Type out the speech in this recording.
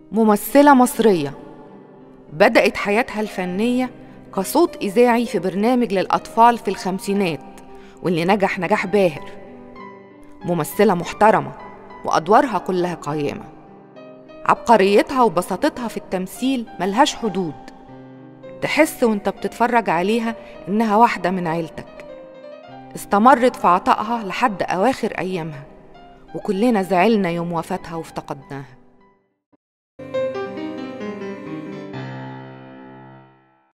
ممثلة مصرية بدأت حياتها الفنية كصوت إذاعي في برنامج للأطفال في الخمسينات واللي نجح نجاح باهر ممثلة محترمة وأدوارها كلها قيامة عبقريتها وبساطتها في التمثيل ملهاش حدود تحس وانت بتتفرج عليها إنها واحدة من عيلتك استمرت في عطائها لحد أواخر أيامها وكلنا زعلنا يوم وفاتها وافتقدناها